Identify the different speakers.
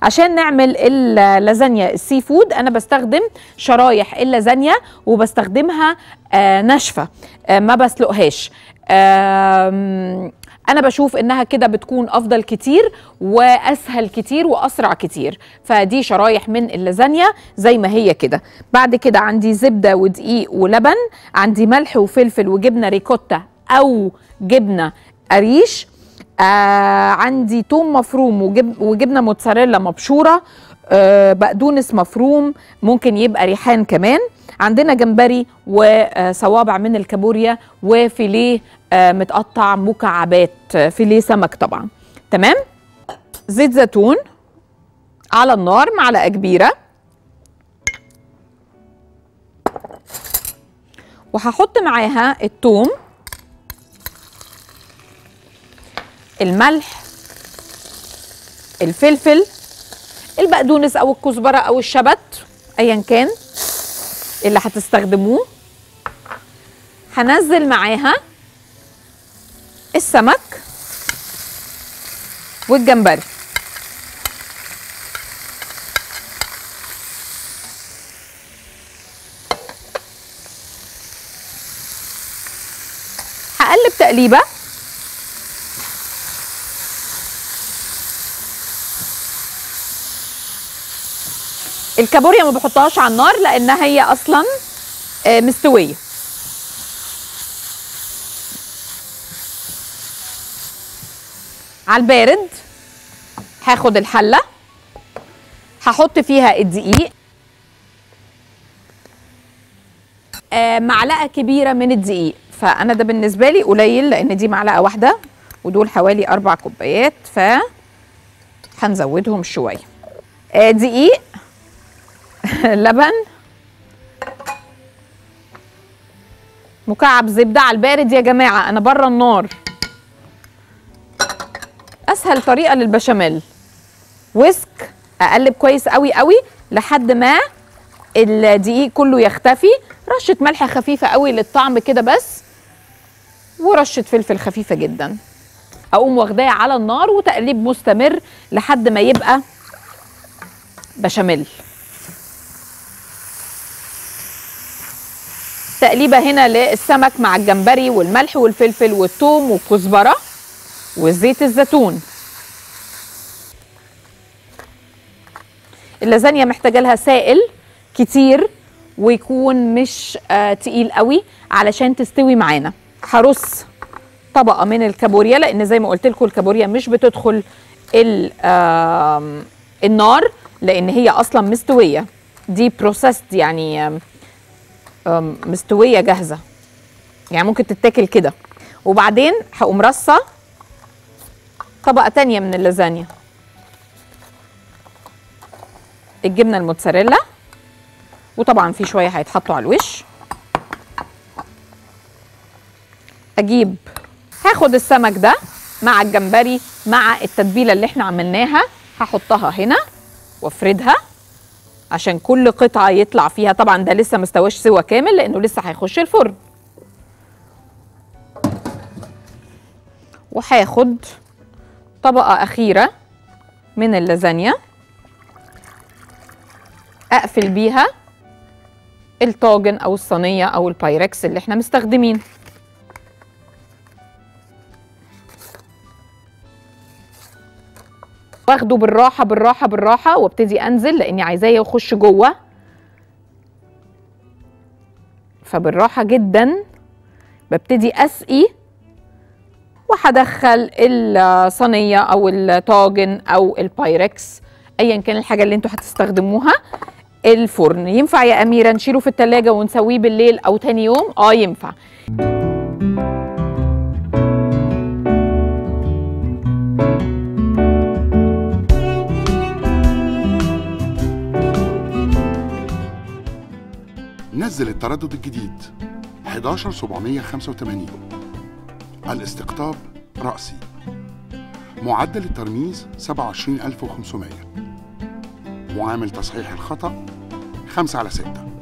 Speaker 1: عشان نعمل اللازانيا السي فود انا بستخدم شرايح اللازانيا وبستخدمها آه ناشفه آه ما بسلقهاش آم، انا بشوف انها كده بتكون افضل كتير واسهل كتير واسرع كتير فدي شرايح من اللازانيا زي ما هي كده بعد كده عندي زبده ودقيق ولبن عندي ملح وفلفل وجبنه ريكوتا او جبنه قريش آه عندي توم مفروم وجب وجبنه موتزاريلا مبشوره آه بقدونس مفروم ممكن يبقى ريحان كمان عندنا جمبري وصوابع من الكابوريا وفيليه آه متقطع مكعبات آه، فيليه سمك طبعا تمام زيت زيتون على النار معلقه كبيره وهحط معاها الثوم الملح الفلفل البقدونس او الكزبره او الشبت ايا كان اللي هتستخدموه هنزل معاها السمك والجمبري هقلب تقليبه الكابوريا ما بحطهاش على النار لانها هي اصلا آه، مستويه على البارد هاخد الحله هحط فيها الدقيق آه، معلقه كبيره من الدقيق فانا ده بالنسبه لي قليل لان دي معلقه واحده ودول حوالي اربع كوبايات ف هنزودهم شويه آه، دقيق لبن مكعب زبده على البارد يا جماعه انا بره النار اسهل طريقه للبشاميل ويسك اقلب كويس قوي قوي لحد ما الدقيق كله يختفي رشه ملح خفيفه قوي للطعم كده بس ورشه فلفل خفيفه جدا اقوم واخداه على النار وتقليب مستمر لحد ما يبقى بشاميل تقليبه هنا للسمك مع الجمبري والملح والفلفل والثوم والكزبره وزيت الزيتون اللازانيا محتاجه لها سائل كتير ويكون مش آه تقيل قوي علشان تستوي معانا هرص طبقه من الكابوريا لان زي ما قلت لكم الكابوريا مش بتدخل ال- آم، النار لان هي اصلا مستويه دي بروسيسد يعني آم، آم، مستويه جاهزه يعني ممكن تتاكل كده وبعدين هقوم رصه طبقه تانية من اللازانيا الجبنه الموتزاريلا وطبعا في شويه هيتحطوا على الوش اجيب هاخد السمك ده مع الجمبري مع التتبيله اللي احنا عملناها هحطها هنا وافردها عشان كل قطعه يطلع فيها طبعا ده لسه مستواش سوا كامل لانه لسه هيخش الفرن وهاخد طبقه اخيره من اللازانيا اقفل بيها الطاجن او الصينيه او البايركس اللي احنا مستخدمين واخده بالراحه بالراحه بالراحه وابتدي انزل لاني عايزاه يخش جوه فبالراحه جدا ببتدي اسقي وهدخل الصينيه او الطاجن او البايركس ايا كان الحاجه اللي انتوا هتستخدموها الفرن ينفع يا اميره نشيله في التلاجة ونسويه بالليل او تاني يوم اه ينفع
Speaker 2: نزل التردد الجديد 11785 الاستقطاب رأسي معدل الترميز 27500 معامل تصحيح الخطأ 5 على 6